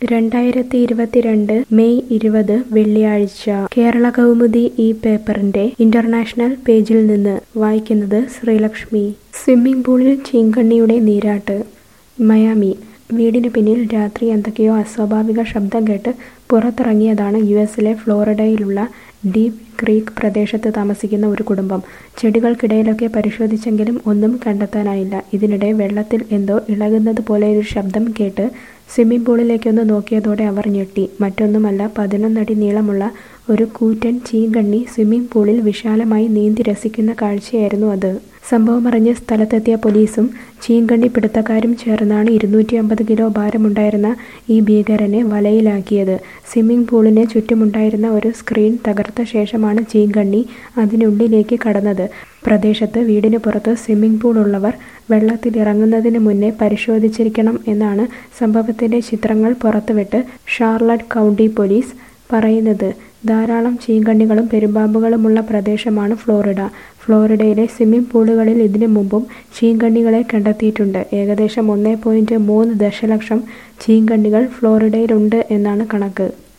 രണ്ടായിരത്തി ഇരുപത്തിരണ്ട് മെയ് ഇരുപത് വെള്ളിയാഴ്ച കേരള കൗമുദി ഈ പേപ്പറിന്റെ ഇന്റർനാഷണൽ പേജിൽ നിന്ന് വായിക്കുന്നത് ശ്രീലക്ഷ്മി സ്വിമ്മിംഗ് പൂളിൽ ചീങ്കണ്ണിയുടെ നീരാട്ട് മയാമി വീടിന് പിന്നിൽ രാത്രി എന്തൊക്കെയോ അസ്വാഭാവിക ശബ്ദം കേട്ട് പുറത്തിറങ്ങിയതാണ് യു എസിലെ ഫ്ലോറിഡയിലുള്ള ഡീപ് ക്രീക്ക് പ്രദേശത്ത് താമസിക്കുന്ന ഒരു കുടുംബം ചെടികൾക്കിടയിലൊക്കെ പരിശോധിച്ചെങ്കിലും ഒന്നും കണ്ടെത്താനായില്ല ഇതിനിടെ വെള്ളത്തിൽ എന്തോ ഇളകുന്നത് പോലെ ഒരു ശബ്ദം കേട്ട് സ്വിമ്മിംഗ് പൂളിലേക്കൊന്ന് നോക്കിയതോടെ അവർ ഞെട്ടി മറ്റൊന്നുമല്ല പതിനൊന്നടി നീളമുള്ള ഒരു കൂറ്റൻ ചീങ്കണ്ണി സ്വിമ്മിംഗ് പൂളിൽ വിശാലമായി നീന്തി രസിക്കുന്ന കാഴ്ചയായിരുന്നു അത് സംഭവമറിഞ്ഞ് സ്ഥലത്തെത്തിയ പോലീസും ചീങ്കണ്ണി പിടുത്തക്കാരും ചേർന്നാണ് ഇരുന്നൂറ്റി അമ്പത് കിലോ ഭാരമുണ്ടായിരുന്ന ഈ ഭീകരനെ വലയിലാക്കിയത് സ്വിമ്മിംഗ് പൂളിന് ചുറ്റുമുണ്ടായിരുന്ന ഒരു സ്ക്രീൻ തകർത്ത ശേഷമാണ് ചീങ്കണ്ണി അതിനുള്ളിലേക്ക് കടന്നത് പ്രദേശത്ത് വീടിന് പുറത്ത് സ്വിമ്മിംഗ് പൂൾ ഉള്ളവർ വെള്ളത്തിലിറങ്ങുന്നതിന് മുന്നേ പരിശോധിച്ചിരിക്കണം എന്നാണ് സംഭവത്തിന്റെ ചിത്രങ്ങൾ പുറത്തുവിട്ട് ഷാർലറ്റ് കൗണ്ടി പോലീസ് പറയുന്നത് ധാരാളം ചീങ്കണ്ണികളും പെരുമ്പാമ്പുകളുമുള്ള പ്രദേശമാണ് ഫ്ലോറിഡ ഫ്ലോറിഡയിലെ സ്വിമ്മിംഗ് പൂളുകളിൽ ഇതിനു മുമ്പും ചീങ്കണ്ണികളെ കണ്ടെത്തിയിട്ടുണ്ട് ഏകദേശം ഒന്നേ പോയിന്റ് മൂന്ന് ദശലക്ഷം ചീങ്കണ്ണികൾ ഫ്ലോറിഡയിലുണ്ട് എന്നാണ് കണക്ക്